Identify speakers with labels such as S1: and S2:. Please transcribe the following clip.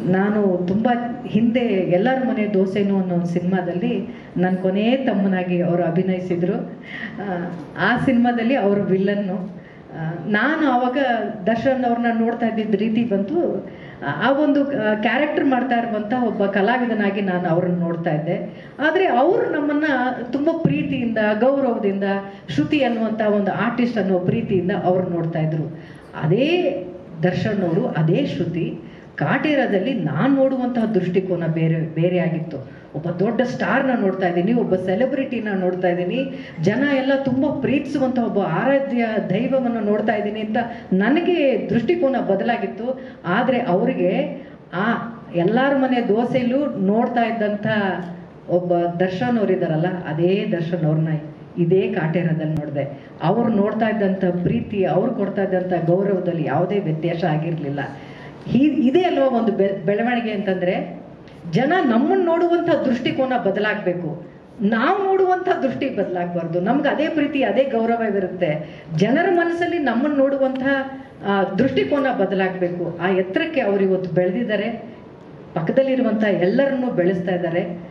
S1: ನಾನು ತುಂಬ ಹಿಂದೆ ಎಲ್ಲರ ಮನೆ ದೋಸೆನು ಅನ್ನೋ ಒಂದು ಸಿನಿಮಾದಲ್ಲಿ ನನ್ನ ಕೊನೆಯ ತಮ್ಮನಾಗಿ ಅವರು ಅಭಿನಯಿಸಿದರು ಆ ಸಿನಿಮಾದಲ್ಲಿ ಅವರು ವಿಲ್ಲನ್ನು ಆ, ನಾನು ಆವಾಗ ದರ್ಶನ್ ಅವ್ರನ್ನ ನೋಡ್ತಾ ಇದ್ದಿದ್ದ ರೀತಿ ಬಂತು ಆ- ಆ ಒಂದು ಕ್ಯಾರೆಕ್ಟರ್ ಮಾಡ್ತಾ ಇರುವಂಥ ಒಬ್ಬ ಕಲಾವಿದನಾಗಿ ನಾನು ಅವ್ರನ್ನ ನೋಡ್ತಾ ಇದ್ದೆ ಆದರೆ ಅವರು ನಮ್ಮನ್ನ ತುಂಬ ಪ್ರೀತಿಯಿಂದ ಗೌರವದಿಂದ ಶ್ರುತಿ ಅನ್ನುವಂಥ ಒಂದು ಆರ್ಟಿಸ್ಟ್ ಅನ್ನೋ ಪ್ರೀತಿಯಿಂದ ಅವ್ರು ನೋಡ್ತಾ ಇದ್ರು ಅದೇ ದರ್ಶನ್ ಅವರು ಅದೇ ಶ್ರುತಿ ಕಾಟೇರದಲ್ಲಿ ನಾನು ನೋಡುವಂತಹ ದೃಷ್ಟಿಕೋನ ಬೇರೆ ಬೇರೆ ಆಗಿತ್ತು ಒಬ್ಬ ದೊಡ್ಡ ಸ್ಟಾರ್ನ ನೋಡ್ತಾ ಇದ್ದೀನಿ ಒಬ್ಬ ಸೆಲೆಬ್ರಿಟಿನ ನೋಡ್ತಾ ಇದ್ದೀನಿ ಜನ ಎಲ್ಲ ತುಂಬ ಪ್ರೀತಿಸುವಂಥ ಒಬ್ಬ ಆರಾಧ್ಯ ದೈವವನ್ನು ನೋಡ್ತಾ ಇದ್ದೀನಿ ಅಂತ ನನಗೆ ದೃಷ್ಟಿಕೋನ ಬದಲಾಗಿತ್ತು ಆದರೆ ಅವರಿಗೆ ಆ ಎಲ್ಲರ ಮನೆ ದೋಸೆಯಲ್ಲೂ ನೋಡ್ತಾ ಇದ್ದಂಥ ಒಬ್ಬ ದರ್ಶನ್ ಅವರಿದ್ದಾರಲ್ಲ ಅದೇ ದರ್ಶನ್ ಅವ್ರನ್ನ ಇದೇ ಕಾಟೇರದಲ್ಲಿ ನೋಡಿದೆ ಅವ್ರು ನೋಡ್ತಾ ಇದ್ದಂಥ ಪ್ರೀತಿ ಅವ್ರು ಕೊಡ್ತಾ ಇದ್ದಂಥ ಗೌರವದಲ್ಲಿ ಯಾವುದೇ ವ್ಯತ್ಯಾಸ ಆಗಿರಲಿಲ್ಲ ಹೀ ಇದೇ ಅಲ್ವಾ ಒಂದು ಬೆ ಬೆಳವಣಿಗೆ ಅಂತಂದ್ರೆ ಜನ ನಮ್ಮನ್ನು ನೋಡುವಂಥ ದೃಷ್ಟಿಕೋನ ಬದಲಾಗಬೇಕು ನಾವು ನೋಡುವಂಥ ದೃಷ್ಟಿ ಬದಲಾಗಬಾರ್ದು ನಮ್ಗೆ ಅದೇ ಪ್ರೀತಿ ಅದೇ ಗೌರವವಿರುತ್ತೆ ಜನರ ಮನಸ್ಸಲ್ಲಿ ನಮ್ಮನ್ನು ನೋಡುವಂಥ ಆ, ದೃಷ್ಟಿಕೋನ ಬದಲಾಗಬೇಕು ಆ ಎತ್ತರಕ್ಕೆ ಅವ್ರು ಇವತ್ತು ಬೆಳೆದಿದ್ದಾರೆ ಪಕ್ಕದಲ್ಲಿರುವಂಥ ಎಲ್ಲರನ್ನೂ ಬೆಳೆಸ್ತಾ ಇದ್ದಾರೆ